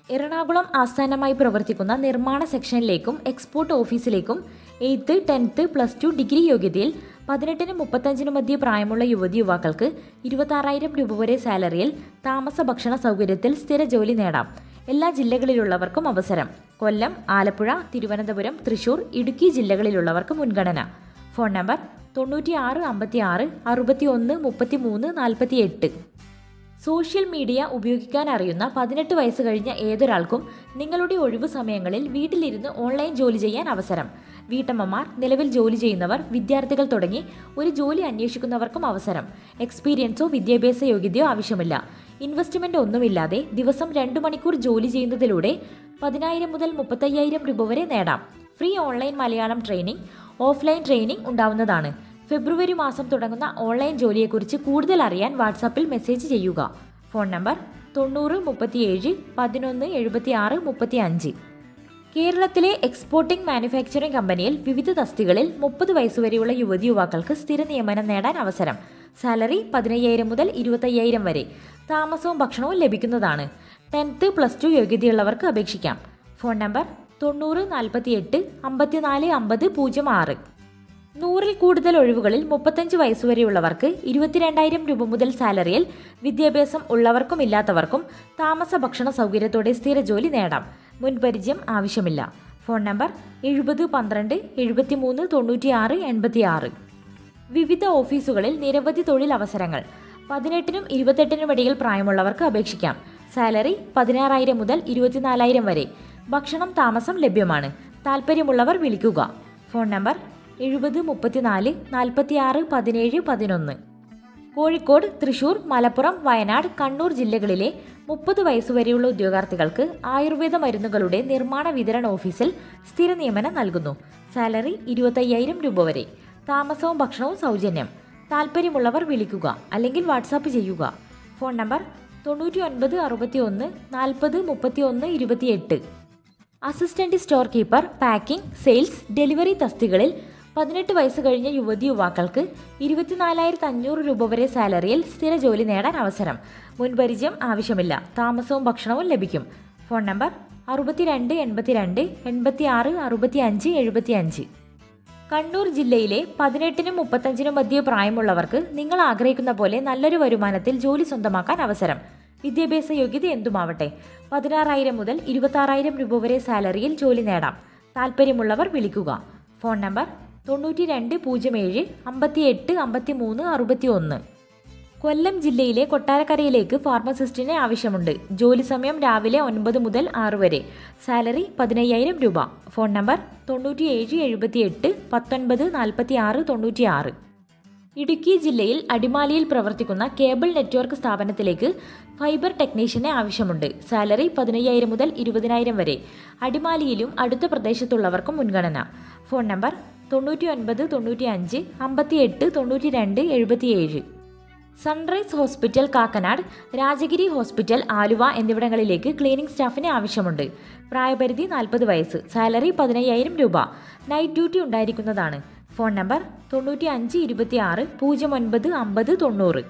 എറണാകുളം ആസ്ഥാനമായി പ്രവർത്തിക്കുന്ന നിർമ്മാണ സെക്ഷനിലേക്കും എക്സ്പോർട്ട് ഓഫീസിലേക്കും eighth tenth plus two degree യോഗ്യതയിൽ പതിനെട്ടിനും മുപ്പത്തഞ്ചിനും മധ്യ പ്രായമുള്ള യുവതി യുവാക്കൾക്ക് ഇരുപത്താറായിരം രൂപ വരെ സാലറിയിൽ താമസ ഭക്ഷണ സൗകര്യത്തിൽ സ്ഥിര ജോലി നേടാം എല്ലാ ജില്ലകളിലുള്ളവർക്കും അവസരം കൊല്ലം ആലപ്പുഴ തിരുവനന്തപുരം തൃശൂർ ഇടുക്കി ജില്ലകളിലുള്ളവർക്ക് മുൻഗണന ഫോൺ നമ്പർ തൊണ്ണൂറ്റി ആറ് അമ്പത്തി ആറ് അറുപത്തി ഒന്ന് മുപ്പത്തി മൂന്ന് നാൽപ്പത്തി എട്ട് സോഷ്യൽ മീഡിയ ഉപയോഗിക്കാൻ അറിയുന്ന പതിനെട്ട് വയസ്സ് കഴിഞ്ഞ ഏതൊരാൾക്കും നിങ്ങളുടെ ഒഴിവു സമയങ്ങളിൽ വീട്ടിലിരുന്ന് ഓൺലൈൻ ജോലി ചെയ്യാൻ അവസരം വീട്ടമ്മമാർ നിലവിൽ ജോലി ചെയ്യുന്നവർ വിദ്യാർത്ഥികൾ തുടങ്ങി ഒരു ജോലി അന്വേഷിക്കുന്നവർക്കും അവസരം എക്സ്പീരിയൻസോ വിദ്യാഭ്യാസ യോഗ്യതയോ ആവശ്യമില്ല ഇൻവെസ്റ്റ്മെന്റ് ഒന്നുമില്ലാതെ ദിവസം രണ്ടു മണിക്കൂർ ജോലി ചെയ്യുന്നതിലൂടെ പതിനായിരം മുതൽ മുപ്പത്തയ്യായിരം രൂപ വരെ നേടാം free online Malayalam training offline training ഉണ്ടാവുന്നതാണ് ഫെബ്രുവരി മാസം തുടങ്ങുന്ന ഓൺലൈൻ ജോലിയെക്കുറിച്ച് കൂടുതൽ അറിയാൻ വാട്സാപ്പിൽ മെസ്സേജ് ചെയ്യുക ഫോൺ നമ്പർ തൊണ്ണൂറ് മുപ്പത്തിയേഴ് പതിനൊന്ന് എഴുപത്തി ആറ് മുപ്പത്തി അഞ്ച് കേരളത്തിലെ എക്സ്പോർട്ടിംഗ് മാനുഫാക്ചറിംഗ് കമ്പനിയിൽ വിവിധ തസ്തികളിൽ മുപ്പത് വയസ്സുവരെയുള്ള യുവതി യുവാക്കൾക്ക് സ്ഥിര നിയമനം നേടാൻ അവസരം സാലറി പതിനയ്യായിരം മുതൽ ഇരുപത്തയ്യായിരം വരെ താമസവും ഭക്ഷണവും ലഭിക്കുന്നതാണ് ടെൻത്ത് പ്ലസ് ടു യോഗ്യതയുള്ളവർക്ക് അപേക്ഷിക്കാം ഫോൺ നമ്പർ തൊണ്ണൂറ് നാൽപ്പത്തിയെട്ട് അമ്പത്തിനാല് അമ്പത് പൂജ്യം ആറ് നൂറിൽ കൂടുതൽ ഒഴിവുകളിൽ മുപ്പത്തഞ്ച് വയസ്സുവരെയുള്ളവർക്ക് ഇരുപത്തിരണ്ടായിരം രൂപ മുതൽ സാലറിയിൽ വിദ്യാഭ്യാസം ഉള്ളവർക്കും ഇല്ലാത്തവർക്കും താമസ ഭക്ഷണ സൗകര്യത്തോടെ സ്ഥിര ജോലി നേടാം മുൻപരിചയം ആവശ്യമില്ല ഫോൺ നമ്പർ എഴുപത് പന്ത്രണ്ട് എഴുപത്തിമൂന്ന് തൊണ്ണൂറ്റിയാറ് എൺപത്തിയാറ് വിവിധ ഓഫീസുകളിൽ നിരവധി തൊഴിൽ അവസരങ്ങൾ പതിനെട്ടിനും ഇരുപത്തെട്ടിനും ഇടയിൽ പ്രായമുള്ളവർക്ക് അപേക്ഷിക്കാം സാലറി പതിനാറായിരം മുതൽ ഇരുപത്തിനാലായിരം വരെ ഭക്ഷണം താമസം ലഭ്യമാണ് താല്പര്യമുള്ളവർ വിളിക്കുക ഫോൺ നമ്പർ എഴുപത് മുപ്പത്തിനാല് നാൽപ്പത്തിയാറ് പതിനേഴ് പതിനൊന്ന് കോഴിക്കോട് തൃശൂർ മലപ്പുറം വയനാട് കണ്ണൂർ ജില്ലകളിലെ മുപ്പത് വയസ്സുവരെയുള്ള ഉദ്യോഗാർത്ഥികൾക്ക് ആയുർവേദ മരുന്നുകളുടെ നിർമ്മാണ വിതരണ ഓഫീസിൽ സ്ഥിര നിയമനം നൽകുന്നു സാലറി ഇരുപത്തയ്യായിരം രൂപ വരെ താമസവും ഭക്ഷണവും സൗജന്യം താല്പര്യമുള്ളവർ വിളിക്കുക അല്ലെങ്കിൽ വാട്സാപ്പ് ചെയ്യുക ഫോൺ നമ്പർ തൊണ്ണൂറ്റി ഒൻപത് അറുപത്തി ഒന്ന് നാൽപ്പത് മുപ്പത്തി ഒന്ന് ഇരുപത്തിയെട്ട് assistant store keeper packing sales delivery തസ്തികളിൽ പതിനെട്ട് വയസ്സ് കഴിഞ്ഞ യുവതി യുവാക്കൾക്ക് ഇരുപത്തിനാലായിരത്തി അഞ്ഞൂറ് രൂപ വരെ സാലറിയിൽ സ്ഥിര ജോലി നേടാൻ അവസരം മുൻപരിചയം ആവശ്യമില്ല താമസവും ഭക്ഷണവും ലഭിക്കും ഫോൺ നമ്പർ അറുപത്തിരണ്ട് എൺപത്തിരണ്ട് എൺപത്തി ആറ് അറുപത്തി അഞ്ച് എഴുപത്തി അഞ്ച് കണ്ണൂർ ജില്ലയിലെ പതിനെട്ടിനും മുപ്പത്തഞ്ചിനും മധ്യ പ്രായമുള്ളവർക്ക് നിങ്ങൾ ആഗ്രഹിക്കുന്ന പോലെ നല്ലൊരു വരുമാനത്തിൽ ജോലി സ്വന്തമാക്കാൻ അവസരം വിദ്യാഭ്യാസ യോഗ്യത എന്തുമാവട്ടെ പതിനാറായിരം മുതൽ ഇരുപത്താറായിരം രൂപ വരെ സാലറിയിൽ ജോലി നേടാം താല്പര്യമുള്ളവർ വിളിക്കുക ഫോൺ നമ്പർ തൊണ്ണൂറ്റി രണ്ട് പൂജ്യം ഏഴ് അമ്പത്തിയെട്ട് അമ്പത്തി മൂന്ന് അറുപത്തി ഒന്ന് കൊല്ലം ജില്ലയിലെ കൊട്ടാരക്കരയിലേക്ക് ഫാർമസിസ്റ്റിനെ ആവശ്യമുണ്ട് ജോലി സമയം രാവിലെ ഒൻപത് മുതൽ ആറ് വരെ സാലറി പതിനയ്യായിരം രൂപ ഫോൺ നമ്പർ തൊണ്ണൂറ്റി ഏഴ് എഴുപത്തിയെട്ട് പത്തൊൻപത് നാൽപ്പത്തി ആറ് തൊണ്ണൂറ്റി ആറ് ഇടുക്കി ജില്ലയിൽ അടിമാലിയിൽ പ്രവർത്തിക്കുന്ന കേബിൾ നെറ്റ്വർക്ക് സ്ഥാപനത്തിലേക്ക് ഫൈബർ ടെക്നീഷ്യനെ ആവശ്യമുണ്ട് സാലറി പതിനയ്യായിരം മുതൽ ഇരുപതിനായിരം വരെ അടിമാലിയിലും അടുത്ത പ്രദേശത്തുള്ളവർക്കും മുൻഗണന ഫോൺ നമ്പർ തൊണ്ണൂറ്റി ഒൻപത് തൊണ്ണൂറ്റി അഞ്ച് അമ്പത്തി എട്ട് തൊണ്ണൂറ്റി രണ്ട് എഴുപത്തിയേഴ് sunrise hospital Kakkanad Rajagiri hospital Aluva എന്നിവിടങ്ങളിലേക്ക് ക്ലീനിംഗ് സ്റ്റാഫിനെ ആവശ്യമുണ്ട് പ്രായപരിധി നാൽപ്പത് വയസ്സ് സാലറി പതിനയ്യായിരം രൂപ നൈറ്റ് ഡ്യൂട്ടി ഉണ്ടായിരിക്കുന്നതാണ് ഫോൺ നമ്പർ തൊണ്ണൂറ്റി അഞ്ച് ഇരുപത്തി ആറ് പൂജ്യം ഒൻപത് അമ്പത് തൊണ്ണൂറ്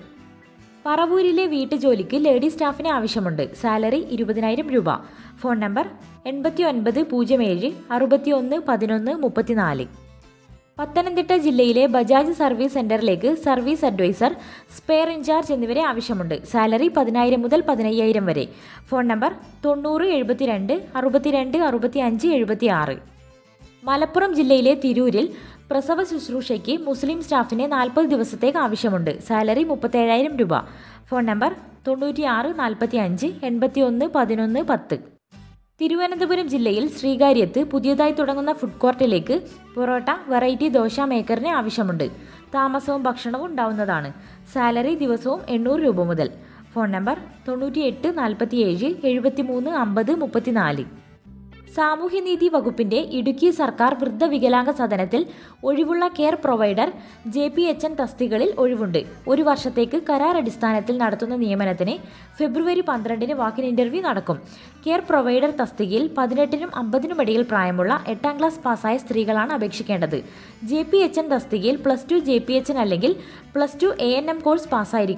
പറവൂരിലെ വീട്ടുജോലിക്ക് ലേഡി സ്റ്റാഫിനെ ആവശ്യമുണ്ട് സാലറി ഇരുപതിനായിരം രൂപ ഫോൺ നമ്പർ എൺപത്തി ഒൻപത് പൂജ്യം ഏഴ് അറുപത്തി ഒന്ന് പതിനൊന്ന് മുപ്പത്തിനാല് പത്തനംതിട്ട ജില്ലയിലെ ബജാജ് സർവീസ് സെന്ററിലേക്ക് സർവീസ് അഡ്വൈസർ സ്പെയർ ഇൻചാർജ് എന്നിവരെ ആവശ്യമുണ്ട് സാലറി പതിനായിരം മുതൽ പതിനയ്യായിരം വരെ ഫോൺ നമ്പർ തൊണ്ണൂറ് എഴുപത്തിരണ്ട് അറുപത്തിരണ്ട് അറുപത്തി അഞ്ച് എഴുപത്തി ആറ് മലപ്പുറം ജില്ലയിലെ തിരൂരിൽ പ്രസവ ശുശ്രൂഷയ്ക്ക് മുസ്ലിം സ്റ്റാഫിനെ നാൽപ്പത് ദിവസത്തേക്ക് ആവശ്യമുണ്ട് സാലറി മുപ്പത്തേഴായിരം രൂപ ഫോൺ നമ്പർ തൊണ്ണൂറ്റിയാറ് നാൽപ്പത്തി അഞ്ച് എൺപത്തി ഒന്ന് പതിനൊന്ന് പത്ത് തിരുവനന്തപുരം ജില്ലയിൽ ശ്രീകാര്യത്ത് പുതിയതായി തുടങ്ങുന്ന ഫുഡ് കോർട്ടിലേക്ക് പൊറോട്ട വെറൈറ്റി ദോശ മേക്കറിന് ആവശ്യമുണ്ട് താമസവും ഭക്ഷണവും ഉണ്ടാവുന്നതാണ് സാലറി ദിവസവും എണ്ണൂറ് രൂപ മുതൽ ഫോൺ നമ്പർ തൊണ്ണൂറ്റിയെട്ട് നാൽപ്പത്തിയേഴ് എഴുപത്തിമൂന്ന് അമ്പത് മുപ്പത്തിനാല് സാമൂഹ്യനീതി വകുപ്പിന്റെ ഇടുക്കി സർക്കാർ വൃദ്ധ വികലാംഗ സദനത്തിൽ ഒഴിവുള്ള care provider J P H N തസ്തികളിൽ ഒഴിവുണ്ട് ഒരു വർഷത്തേക്ക് കരാർ അടിസ്ഥാനത്തിൽ നടത്തുന്ന നിയമനത്തിന് ഫെബ്രുവരി പന്ത്രണ്ടിന് വാക്കിൻ ഇന്റർവ്യൂ നടക്കും കെയർ പ്രൊവൈഡർ തസ്തികയിൽ പതിനെട്ടിനും അമ്പതിനും ഇടയിൽ പ്രായമുള്ള എട്ടാം ക്ലാസ് പാസ്സായ സ്ത്രീകളാണ് അപേക്ഷിക്കേണ്ടത് ജെ പി എച്ച് എൻ തസ്തികയിൽ plus two J P H N അല്ലെങ്കിൽ plus two A N M course പാസ്സായിരിക്കണം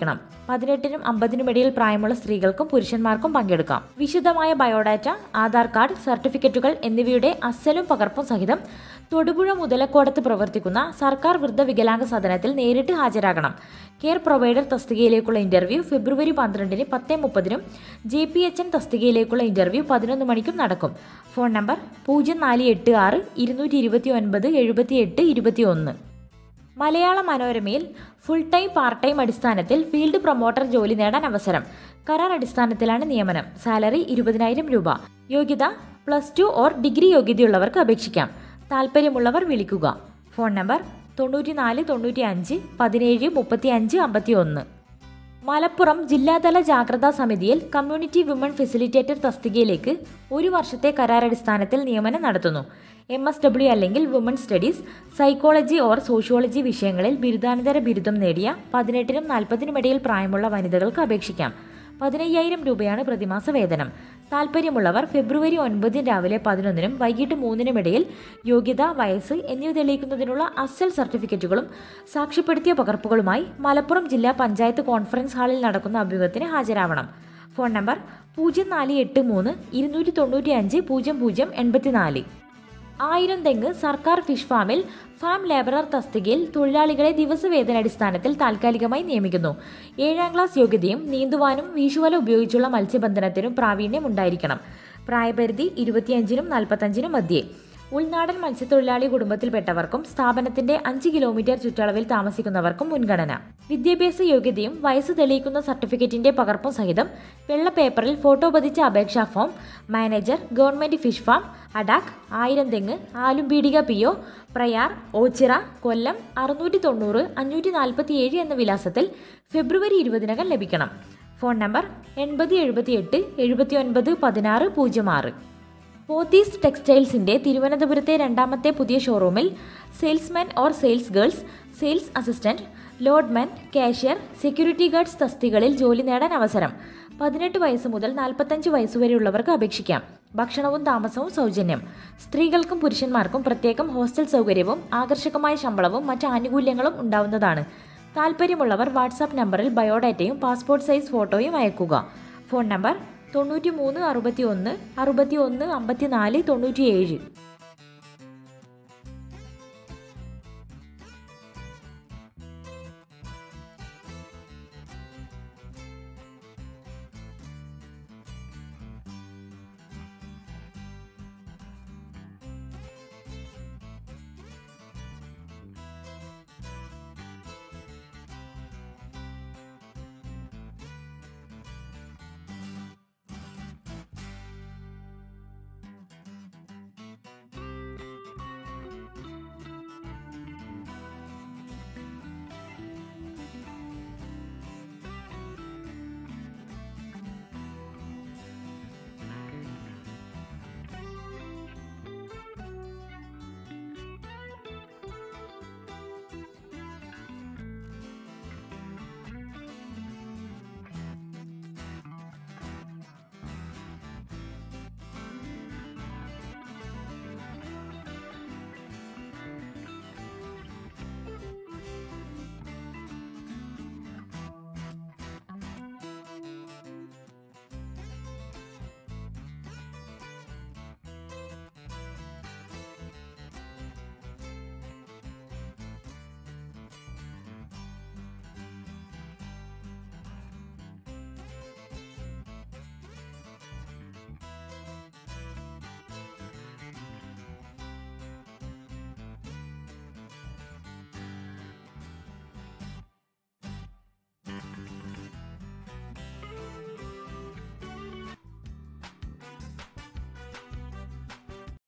പതിനെട്ടിനും അമ്പതിനും ഇടയിൽ പ്രായമുള്ള സ്ത്രീകൾക്കും പുരുഷന്മാർക്കും പങ്കെടുക്കാം വിശദമായ ബയോഡാറ്റ ആധാർ കാർഡ് സർട്ടിഫിക്കറ്റുകൾ എന്നിവയുടെ അസലും പകർപ്പും സഹിതം തൊടുപുഴ മുതലക്കോടത്ത് പ്രവർത്തിക്കുന്ന സർക്കാർ വൃദ്ധ വികലാംഗ സദനത്തിൽ നേരിട്ട് ഹാജരാകണം കെയർ പ്രൊവൈഡർ തസ്തികയിലേക്കുള്ള ഇന്റർവ്യൂ ഫെബ്രുവരി പന്ത്രണ്ടിന് പത്ത് മുപ്പതിനും ജെ പി എച്ച് എൻ തസ്തികയിലേക്കുള്ള ഇന്റർവ്യൂ പതിനൊന്ന് മണിക്കും നടക്കും ഫോൺ നമ്പർ പൂജ്യം നാല് എട്ട് ആറ് ഇരുന്നൂറ്റി ഇരുപത്തി ഒൻപത് എഴുപത്തി എട്ട് ഇരുപത്തി ഒന്ന് മലയാള മനോരമയിൽ ഫുൾ ടൈം പാർട്ട് ടൈം അടിസ്ഥാനത്തിൽ ഫീൽഡ് പ്രൊമോട്ടർ ജോലി നേടാൻ അവസരം കരാർ അടിസ്ഥാനത്തിലാണ് നിയമനം സാലറി ഇരുപതിനായിരം രൂപ യോഗ്യത പ്ലസ് ടു ഓർ ഡിഗ്രി യോഗ്യതയുള്ളവർക്ക് അപേക്ഷിക്കാം താല്പര്യമുള്ളവർ വിളിക്കുക ഫോൺ നമ്പർ തൊണ്ണൂറ്റിനാല് തൊണ്ണൂറ്റി അഞ്ച് പതിനേഴ് മുപ്പത്തി അഞ്ച് അമ്പത്തി ഒന്ന് മലപ്പുറം ജില്ലാതല ജാഗ്രതാ സമിതിയിൽ കമ്മ്യൂണിറ്റി വിമൺ ഫെസിലിറ്റേറ്റർ തസ്തികയിലേക്ക് ഒരു വർഷത്തെ കരാറടിസ്ഥാനത്തിൽ നിയമനം നടത്തുന്നു എം എസ് ഡബ്ല്യു അല്ലെങ്കിൽ woman studies psychology or sociology വിഷയങ്ങളിൽ ബിരുദാനന്തര ബിരുദം നേടിയ പതിനെട്ടിനും നാൽപ്പതിനും ഇടയിൽ പ്രായമുള്ള വനിതകൾക്ക് അപേക്ഷിക്കാം പതിനയ്യായിരം രൂപയാണ് പ്രതിമാസ വേതനം താല്പര്യമുള്ളവർ ഫെബ്രുവരി ഒൻപതിന് രാവിലെ പതിനൊന്നിനും വൈകിട്ട് മൂന്നിനും ഇടയിൽ യോഗ്യത വയസ്സ് എന്നിവ തെളിയിക്കുന്നതിനുള്ള അസൽ സർട്ടിഫിക്കറ്റുകളും സാക്ഷ്യപ്പെടുത്തിയ പകർപ്പുകളുമായി മലപ്പുറം ജില്ലാ പഞ്ചായത്ത് കോൺഫറൻസ് ഹാളിൽ നടക്കുന്ന അഭിമുഖത്തിന് ഹാജരാവണം ഫോൺ നമ്പർ പൂജ്യം നാല് എട്ട് മൂന്ന് ഇരുന്നൂറ്റി തൊണ്ണൂറ്റി അഞ്ച് പൂജ്യം പൂജ്യം എൺപത്തിനാല് ആയിരം തെങ്ങ് സർക്കാർ ഫിഷ് ഫാമിൽ ഫാം ലേബറർ തസ്തികയിൽ തൊഴിലാളികളെ ദിവസവേതനടിസ്ഥാനത്തിൽ താൽക്കാലികമായി നിയമിക്കുന്നു ഏഴാം ക്ലാസ് യോഗ്യതയും നീന്തുവാനും വീശുവല ഉപയോഗിച്ചുള്ള മത്സ്യബന്ധനത്തിനും പ്രാവീണ്യം ഉണ്ടായിരിക്കണം പ്രായപരിധി ഇരുപത്തിയഞ്ചിനും നാൽപ്പത്തഞ്ചിനും മധ്യേ ഉൾനാടൻ മത്സ്യത്തൊഴിലാളി കുടുംബത്തിൽപ്പെട്ടവർക്കും സ്ഥാപനത്തിന്റെ അഞ്ച് കിലോമീറ്റർ ചുറ്റളവിൽ താമസിക്കുന്നവർക്കും മുൻഗണന വിദ്യാഭ്യാസ യോഗ്യതയും വയസ്സ് തെളിയിക്കുന്ന സർട്ടിഫിക്കറ്റിന്റെ പകർപ്പും സഹിതം വെള്ള പേപ്പറിൽ ഫോട്ടോ പതിച്ച അപേക്ഷാ form manager government fish farm ADAK ആയിരം തെങ്ങ് ആലുംപീടിക പി ഒ പ്രയാർ ഓച്ചിറ കൊല്ലം അറുന്നൂറ്റി തൊണ്ണൂറ് അഞ്ഞൂറ്റി നാൽപ്പത്തി ഏഴ് എന്ന വിലാസത്തിൽ ഫെബ്രുവരി ഇരുപതിനകം ലഭിക്കണം ഫോൺ നമ്പർ എൺപത് എഴുപത്തിയെട്ട് എഴുപത്തി ഒൻപത് പതിനാറ് പൂജ്യം ആറ് പോത്തീസ് ടെക്സ്റ്റൈൽസിന്റെ തിരുവനന്തപുരത്തെ രണ്ടാമത്തെ പുതിയ ഷോറൂമിൽ salesman or sales girls sales assistant loadman cashier security guards തസ്തികളിൽ ജോലി നേടാൻ അവസരം പതിനെട്ട് വയസ്സ് മുതൽ നാൽപ്പത്തഞ്ച് വയസ്സുവരെയുള്ളവർക്ക് അപേക്ഷിക്കാം ഭക്ഷണവും താമസവും സൗജന്യം സ്ത്രീകൾക്കും പുരുഷന്മാർക്കും പ്രത്യേകം ഹോസ്റ്റൽ സൗകര്യവും ആകർഷകമായ ശമ്പളവും മറ്റ് ആനുകൂല്യങ്ങളും ഉണ്ടാവുന്നതാണ് താല്പര്യമുള്ളവർ വാട്സാപ്പ് നമ്പറിൽ ബയോഡാറ്റയും പാസ്പോർട്ട് സൈസ് ഫോട്ടോയും അയക്കുക ഫോൺ നമ്പർ തൊണ്ണൂറ്റി മൂന്ന് അറുപത്തി ഒന്ന് അറുപത്തി ഒന്ന് അമ്പത്തി നാല് തൊണ്ണൂറ്റിയേഴ്